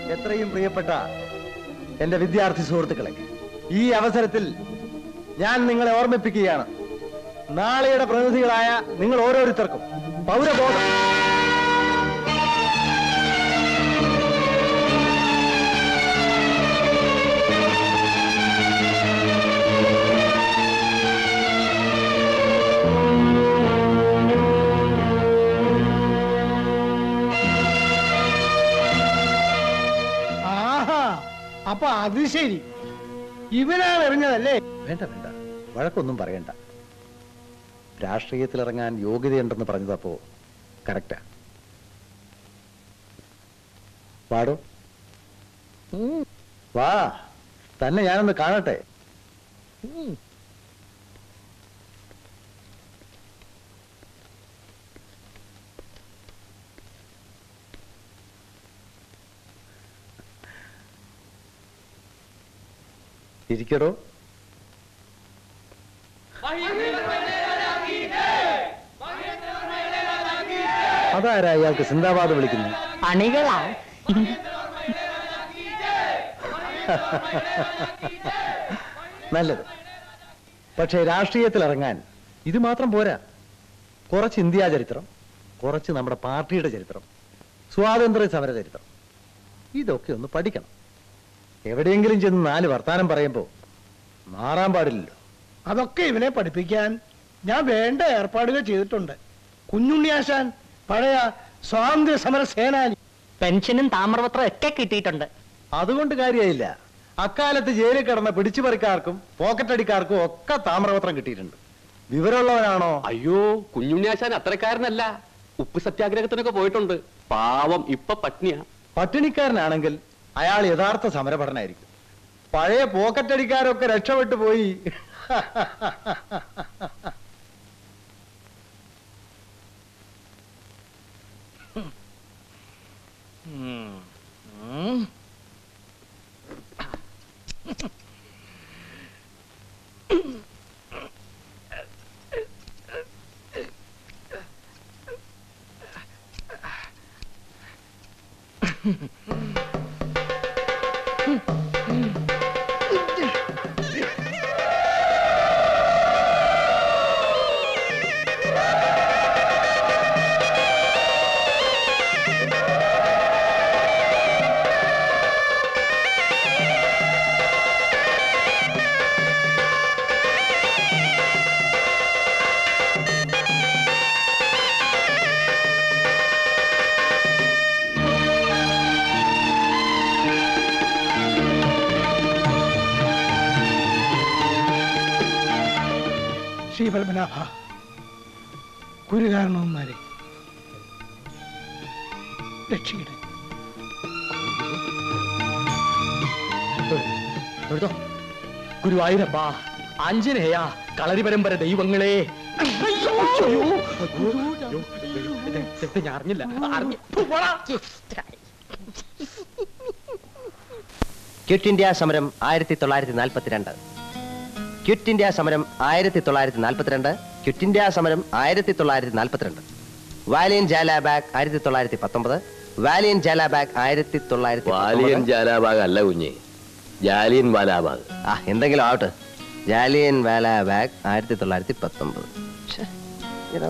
എത്രയും പ്രിയപ്പെട്ട എന്റെ വിദ്യാർത്ഥി സുഹൃത്തുക്കളെ ഈ അവസരത്തിൽ ഞാൻ നിങ്ങളെ ഓർമ്മിപ്പിക്കുകയാണ് നാളെയുടെ പ്രതിനിധികളായ നിങ്ങൾ ഓരോരുത്തർക്കും പൗരബോധം ആഹാ അപ്പൊ അത് ശരി ഇവനാണ് എറിഞ്ഞതല്ലേ വേണ്ട വേണ്ട വഴക്കൊന്നും പറയണ്ട രാഷ്ട്രീയത്തിലിറങ്ങാൻ യോഗ്യതയുണ്ടെന്ന് പറഞ്ഞതപ്പോ കറക്റ്റാ പാടോ വാ തന്നെ ഞാനൊന്ന് കാണട്ടെ ഇരിക്കടോ അതാരാ ഇയാൾക്ക് സിന്ദാബാദ് വിളിക്കുന്നു അണികളാ നല്ലത് പക്ഷേ രാഷ്ട്രീയത്തിൽ ഇറങ്ങാൻ ഇത് മാത്രം പോരാ കുറച്ച് ഇന്ത്യാ ചരിത്രം കുറച്ച് നമ്മുടെ പാർട്ടിയുടെ ചരിത്രം സ്വാതന്ത്ര്യ സമര ചരിത്രം ഇതൊക്കെ ഒന്ന് പഠിക്കണം എവിടെയെങ്കിലും ചെന്ന് നാല് വർത്താനം പറയുമ്പോൾ മാറാൻ പാടില്ലല്ലോ അതൊക്കെ ഇവനെ പഠിപ്പിക്കാൻ ഞാൻ വേണ്ട ഏർപ്പാടുകൾ ചെയ്തിട്ടുണ്ട് കുഞ്ഞുണ്ണിയാശാൻ പഴയ സ്വാതന്ത്ര്യ സമര സേനാനി പെൻഷനും താമ്രപത്രം ഒക്കെ കിട്ടിയിട്ടുണ്ട് അതുകൊണ്ട് കാര്യമായില്ല അക്കാലത്ത് ജയിലിൽ കിടന്ന പിടിച്ചുപറിക്കാർക്കും പോക്കറ്റടിക്കാർക്കും ഒക്കെ താമ്രപത്രം കിട്ടിയിട്ടുണ്ട് വിവരമുള്ളവനാണോ അയ്യോ കുഞ്ഞുണ്ണിയാശാൻ അത്രക്കാരനല്ല ഉപ്പ് സത്യാഗ്രഹത്തിനൊക്കെ പോയിട്ടുണ്ട് പാവം ഇപ്പൊ പട്നിയാ പട്ടിണിക്കാരനാണെങ്കിൽ അയാൾ യഥാർത്ഥ സമരഭടനായിരിക്കും പഴയ പോക്കറ്റടിക്കാരൊക്കെ രക്ഷപ്പെട്ടു പോയി ശ്രീപത്മനാഭ കുരുകാരണവന്മാരെ രക്ഷിക്കണേ തൊഴുതോ ഗുരുവായൂരപ്പ ആഞ്ജനേയ കളരി പരമ്പര ദൈവങ്ങളെ ഞാൻ അറിഞ്ഞില്ല അറിഞ്ഞു ക്വിറ്റ് ഇന്ത്യ സമരം ആയിരത്തി തൊള്ളായിരത്തി നാൽപ്പത്തിരണ്ട് ക്വിറ്റ് ഇന്ത്യ സമരം ആയിരത്തി തൊള്ളായിരത്തി നാൽപ്പത്തിരണ്ട് ക്വിറ്റ് ഇന്ത്യ സമരം ആയിരത്തി തൊള്ളായിരത്തി നാൽപ്പത്തിരണ്ട് വാലിയൻ ജാലാബാഗ് ആയിരത്തി തൊള്ളായിരത്തി പത്തൊമ്പത് വാലിയൻ ജാലാബാഗ് ആയിരത്തി തൊള്ളായിരത്തി വാലിയൻ ജാലാബാഗ് അല്ല കുഞ്ഞ് ജാലിയൻ വാലാബാഗ് ആ എന്തെങ്കിലും ആവട്ടെ ജാലിയൻ വാലാബാഗ് ആയിരത്തി തൊള്ളായിരത്തി പത്തൊമ്പത് ശ്ശെ, ഇതാ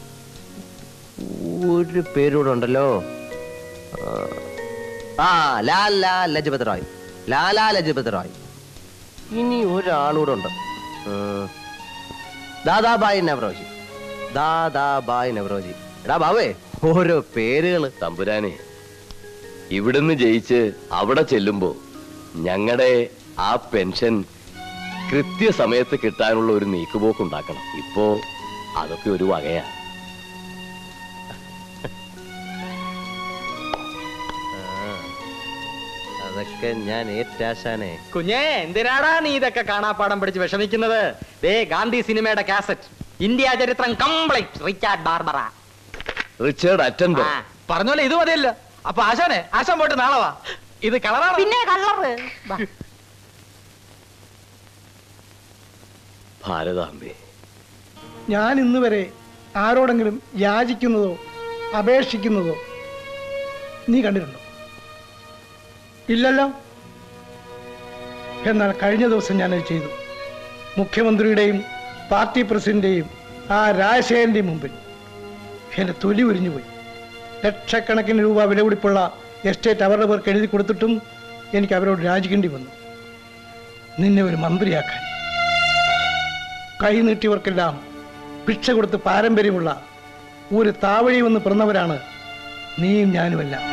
ഒരു പേരൂടെ ഉണ്ടല്ലോ ആ ലാൽ ലാൽ ലജപത് റായ് ലാലാ ലജപത് റായ് ഇനി ഒരാളൂടെ ഉണ്ട് ഉം. ദാദാബായ് നവറോജി ദാദാബായ് നവറോജി എടാ ബാവേ ഓരോ പേരുകള് തമ്പുരാനെ ഇവിടുന്ന് ജയിച്ച് അവിടെ ചെല്ലുമ്പോ ഞങ്ങളുടെ ആ പെൻഷൻ കൃത്യസമയത്ത് കിട്ടാനുള്ള ഒരു നീക്കുപോക്ക് ഉണ്ടാക്കണം ഇപ്പോ അതൊക്കെ ഒരു വകയാ അതൊക്കെ ഞാൻ ഏറ്റാശാനെ കുഞ്ഞേ എന്തിനാടാ നീ ഇതൊക്കെ കാണാപ്പാടം പിടിച്ച് വിഷമിക്കുന്നത് ദേ ഗാന്ധി സിനിമയുടെ കാസറ്റ് ഇന്ത്യ ചരിത്രം കംപ്ലീറ്റ് റിച്ചാർഡ് ബാർബറ റിച്ചേർഡ് അറ്റൻഡർ ആ, പറഞ്ഞോലെ ഇത് മതിയല്ലോ അപ്പൊ ആശാനെ ആശാൻ പോയിട്ട് നാളെ വാ ഇത് കളറാണ് പിന്നെ കളറ് ഭാരതാംബേ ഞാൻ ഇന്ന് വരെ ആരോടെങ്കിലും യാചിക്കുന്നതോ അപേക്ഷിക്കുന്നതോ നീ കണ്ടിട്ടുണ്ടോ ഇല്ലല്ലോ എന്നാൽ കഴിഞ്ഞ ദിവസം ഞാനത് ചെയ്തു മുഖ്യമന്ത്രിയുടെയും പാർട്ടി പ്രസിഡന്റിന്റെയും ആ രാജശേഖരന്റെയും മുമ്പിൽ എന്റെ തൊലി ഉരിഞ്ഞുപോയി ലക്ഷക്കണക്കിന് രൂപ വിലപിടിപ്പുള്ള എസ്റ്റേറ്റ് അവരുടെ പേർക്ക് എഴുതി കൊടുത്തിട്ടും എനിക്ക് അവരോട് രാജിക്കേണ്ടി വന്നു നിന്നെ ഒരു മന്ത്രിയാക്കാൻ കൈ നീട്ടിയവർക്കെല്ലാം ഭിക്ഷ കൊടുത്ത് പാരമ്പര്യമുള്ള ഒരു താവഴി വന്ന് പിറന്നവരാണ് നീയും ഞാനുമെല്ലാം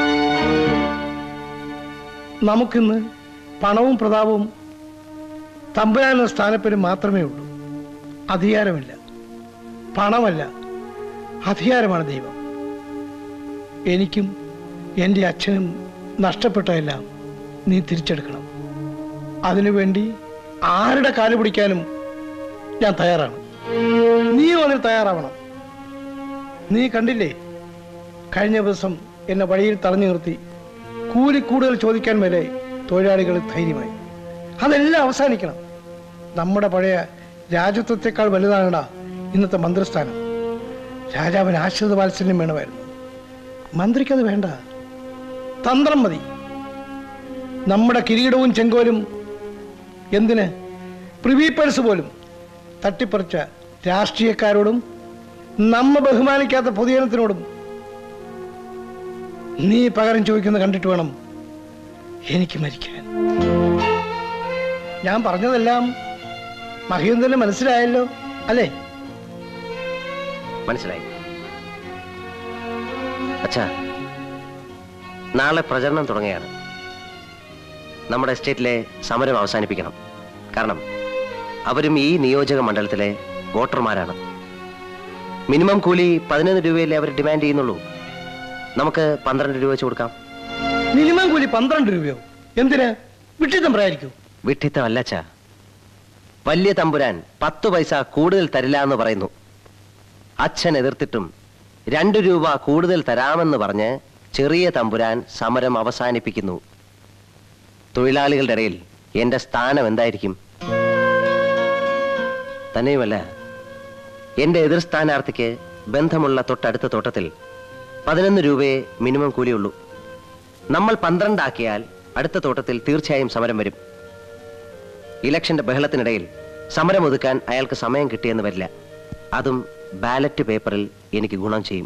നമുക്കിന്ന് പണവും പ്രതാപവും തമ്പുരാനുള്ള സ്ഥാനപ്പേരും മാത്രമേ ഉള്ളൂ അധികാരമില്ല പണമല്ല അധികാരമാണ് ദൈവം എനിക്കും എൻ്റെ അച്ഛനും നഷ്ടപ്പെട്ടതെല്ലാം നീ തിരിച്ചെടുക്കണം അതിനുവേണ്ടി ആരുടെ കാല് പിടിക്കാനും ഞാൻ തയ്യാറാണ് നീയും അതിന് തയ്യാറാവണം നീ കണ്ടില്ലേ കഴിഞ്ഞ ദിവസം എന്നെ വഴിയിൽ തടഞ്ഞു നിർത്തി കൂലി കൂടുതൽ ചോദിക്കാൻ വരെ തൊഴിലാളികൾ ധൈര്യമായി അതെല്ലാം അവസാനിക്കണം നമ്മുടെ പഴയ രാജ്യത്വത്തെക്കാൾ വലുതാണടാ ഇന്നത്തെ മന്ത്രിസ്ഥാനം രാജാവിന് ആശ്രിത വാത്സല്യം വേണമായിരുന്നു മന്ത്രിക്കത് വേണ്ട തന്ത്രം മതി നമ്മുടെ കിരീടവും ചെങ്കോലും എന്തിന് പ്രിവി പേഴ്സ് പോലും തട്ടിപ്പറിച്ച രാഷ്ട്രീയക്കാരോടും നമ്മ ബഹുമാനിക്കാത്ത പൊതുജനത്തിനോടും നീ പകരം ചോദിക്കുന്നത് കണ്ടിട്ട് വേണം എനിക്ക് മരിക്കാൻ ഞാൻ പറഞ്ഞതെല്ലാം മഹേന്ദ്രന് മനസ്സിലായല്ലോ അല്ലേ മനസ്സിലായി അച്ഛാ നാളെ പ്രചരണം തുടങ്ങുകയാണ് നമ്മുടെ എസ്റ്റേറ്റിലെ സമരം അവസാനിപ്പിക്കണം കാരണം അവരും ഈ നിയോജക മണ്ഡലത്തിലെ വോട്ടർമാരാണ് മിനിമം കൂലി പതിനൊന്ന് രൂപയല്ലേ അവർ ഡിമാൻഡ് ചെയ്യുന്നുള്ളൂ നമുക്ക് പന്ത്രണ്ട് രൂപ വെച്ച് കൊടുക്കാം മിനിമം കൂലി പന്ത്രണ്ട് രൂപയോ എന്തിന് വിട്ടിത്തം പറയായിരിക്കും വിഡ്ഢിത്തമല്ല അച്ഛാ വലിയ തമ്പുരാൻ പത്ത് പൈസ കൂടുതൽ തരില്ല എന്ന് പറയുന്നു അച്ഛൻ എതിർത്തിട്ടും രണ്ടു രൂപ കൂടുതൽ തരാമെന്ന് പറഞ്ഞ് ചെറിയ തമ്പുരാൻ സമരം അവസാനിപ്പിക്കുന്നു തൊഴിലാളികളുടെ ഇടയിൽ എന്റെ സ്ഥാനം എന്തായിരിക്കും തന്നെയുമല്ല എന്റെ എതിർ സ്ഥാനാർത്ഥിക്ക് ബന്ധമുള്ള തൊട്ടടുത്ത തോട്ടത്തിൽ പതിനൊന്ന് രൂപയെ മിനിമം കൂലിയുള്ളൂ നമ്മൾ പന്ത്രണ്ടാക്കിയാൽ അടുത്ത തോട്ടത്തിൽ തീർച്ചയായും സമരം വരും ഇലക്ഷന്റെ ബഹളത്തിനിടയിൽ സമരം ഒതുക്കാൻ അയാൾക്ക് സമയം കിട്ടിയെന്ന് വരില്ല അതും ബാലറ്റ് പേപ്പറിൽ എനിക്ക് ഗുണം ചെയ്യും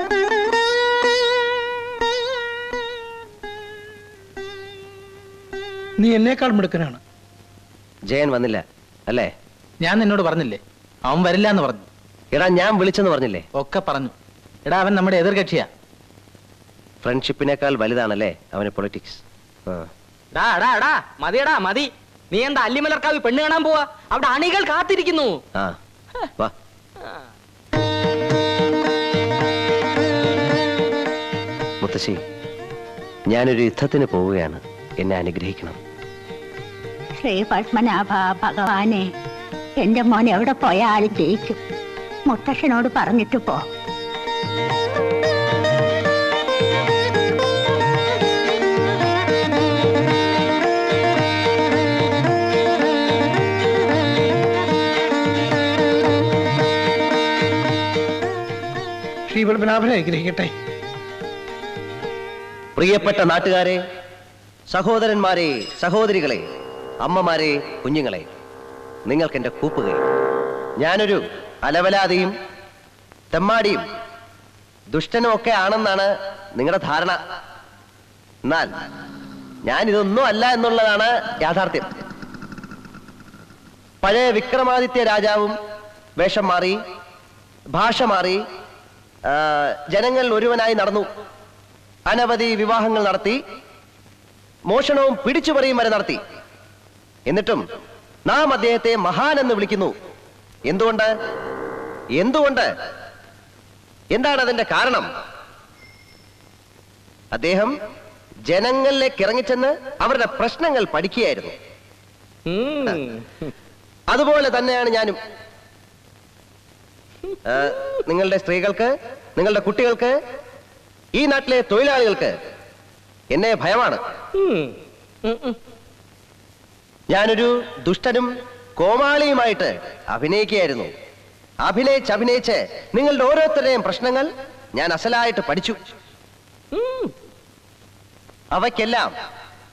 നീ എന്നേക്കാൾ മിടുക്കനാണ് ജയൻ വന്നില്ല അല്ലേ ഞാൻ നിന്നോട് പറഞ്ഞില്ലേ അവൻ വരില്ല എന്ന് പറഞ്ഞു എടാ ഞാൻ വിളിച്ചെന്ന് പറഞ്ഞില്ലേ ഒക്കെ പറഞ്ഞു എടാ അവൻ നമ്മുടെ എതിർകക്ഷിയാ ഫ്രണ്ട്ഷിപ്പിനേക്കാൾ വലുതാണല്ലേ അവന് പൊളിറ്റിക്സ് ഡാ ഡാ ഡാ മതിയടാ മതി നീ എന്താ അല്ലിമലർക്കാവ് പെണ്ണ് കാണാൻ പോവാ അവിടെ അണികൾ കാത്തിരിക്കുന്നു ആ വാ മുത്തശ്ശി ഞാനൊരു യുദ്ധത്തിന് പോവുകയാണ് എന്നെ അനുഗ്രഹിക്കണം ശ്രീ പത്മനാഭ ഭഗവാനെ എന്റെ മോൻ എവിടെ പോയാലും ജയിക്കും മുത്തശ്ശനോട് പറഞ്ഞിട്ട് പോ ശ്രീപത്മനാഭനെ അനുഗ്രഹിക്കട്ടെ പ്രിയപ്പെട്ട നാട്ടുകാരെ സഹോദരന്മാരെ സഹോദരികളെ അമ്മമാരെ കുഞ്ഞുങ്ങളെ നിങ്ങൾക്ക് എന്റെ കൂപ്പുകൈ ഞാനൊരു അലവലാതിയും തെമ്മാടിയും ദുഷ്ടനും ഒക്കെ ആണെന്നാണ് നിങ്ങളുടെ ധാരണ എന്നാൽ ഞാൻ ഇതൊന്നും അല്ല എന്നുള്ളതാണ് യാഥാർത്ഥ്യം പഴയ വിക്രമാദിത്യ രാജാവും വേഷം മാറി ഭാഷ മാറി ആ, ജനങ്ങൾ ഒരുവനായി നടന്നു അനവധി വിവാഹങ്ങൾ നടത്തി മോഷണവും പിടിച്ചുപറിയും വരെ നടത്തി എന്നിട്ടും നാം അദ്ദേഹത്തെ മഹാൻ എന്ന് വിളിക്കുന്നു എന്തുകൊണ്ട് എന്തുകൊണ്ട് എന്താണ് അതിന്റെ കാരണം അദ്ദേഹം ജനങ്ങളിലേക്ക് ഇറങ്ങിച്ചെന്ന് അവരുടെ പ്രശ്നങ്ങൾ പഠിക്കുകയായിരുന്നു അതുപോലെ തന്നെയാണ് ഞാനും ആ, നിങ്ങളുടെ സ്ത്രീകൾക്ക് നിങ്ങളുടെ കുട്ടികൾക്ക് ഈ നാട്ടിലെ തൊഴിലാളികൾക്ക് എന്നെ ഭയമാണ് ഞാനൊരു ദുഷ്ടനും കോമാളിയുമായിട്ട് അഭിനയിക്കുകയായിരുന്നു അഭിനയിച്ച് അഭിനയിച്ച് നിങ്ങളുടെ ഓരോരുത്തരുടെയും പ്രശ്നങ്ങൾ ഞാൻ അസലായിട്ട് പഠിച്ചു അവയ്ക്കെല്ലാം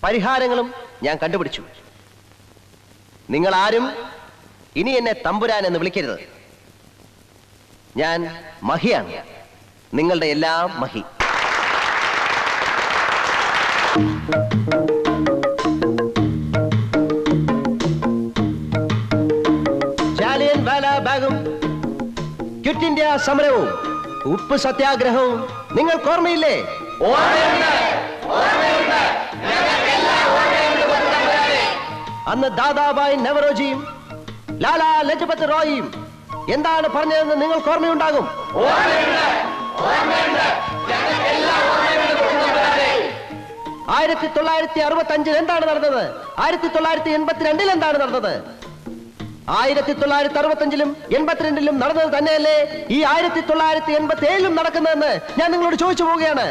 പരിഹാരങ്ങളും ഞാൻ കണ്ടുപിടിച്ചു നിങ്ങൾ ആരും ഇനി എന്നെ തമ്പുരാൻ എന്ന് വിളിക്കരുത് ഞാൻ മഹിയാണ് നിങ്ങളുടെ എല്ലാം മഹി ജാലിയൻ വാലാബാഗും ക്വിറ്റ് ഇന്ത്യ സമരവും ഉപ്പ് സത്യാഗ്രഹവും നിങ്ങൾക്ക് ഓർമ്മയില്ലേ അന്ന് ദാദാബായ് നവറോജിയും ലാലാ ലജപത് റോയിയും എന്താണ് പറഞ്ഞതെന്ന് നിങ്ങൾക്ക് ഓർമ്മയുണ്ടാകും ആയിരത്തി തൊള്ളായിരത്തി അറുപത്തി അഞ്ചിൽ എന്താണ് നടന്നത് ആയിരത്തി തൊള്ളായിരത്തി എൺപത്തിരണ്ടിൽ എന്താണ് നടന്നത് ആയിരത്തി തൊള്ളായിരത്തി അറുപത്തഞ്ചിലും എൺപത്തിരണ്ടിലും നടന്നത് തന്നെയല്ലേ ഈ ആയിരത്തി തൊള്ളായിരത്തി എൺപത്തി ഏഴിലും നടക്കുന്നതെന്ന് ഞാൻ നിങ്ങളോട് ചോദിച്ചു പോവുകയാണ്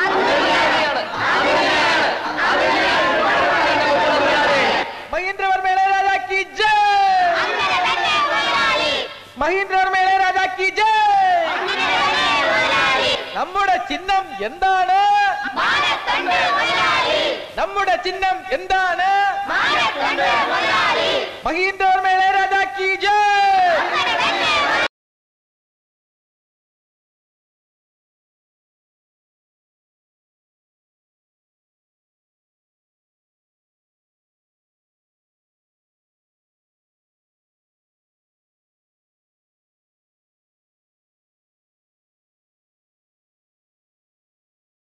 മഹീന്ദ്രവർമ്മ ഇളയരാജ കി ജയ് മഹീന്ദ്രവർമ്മ ഇളയരാജ കി ജയ് നമ്മുടെ ചിഹ്നം എന്താണ് നമ്മുടെ ചിഹ്നം എന്താണ് മഹീന്ദ്രവർമ്മ ഇളയരാജ കി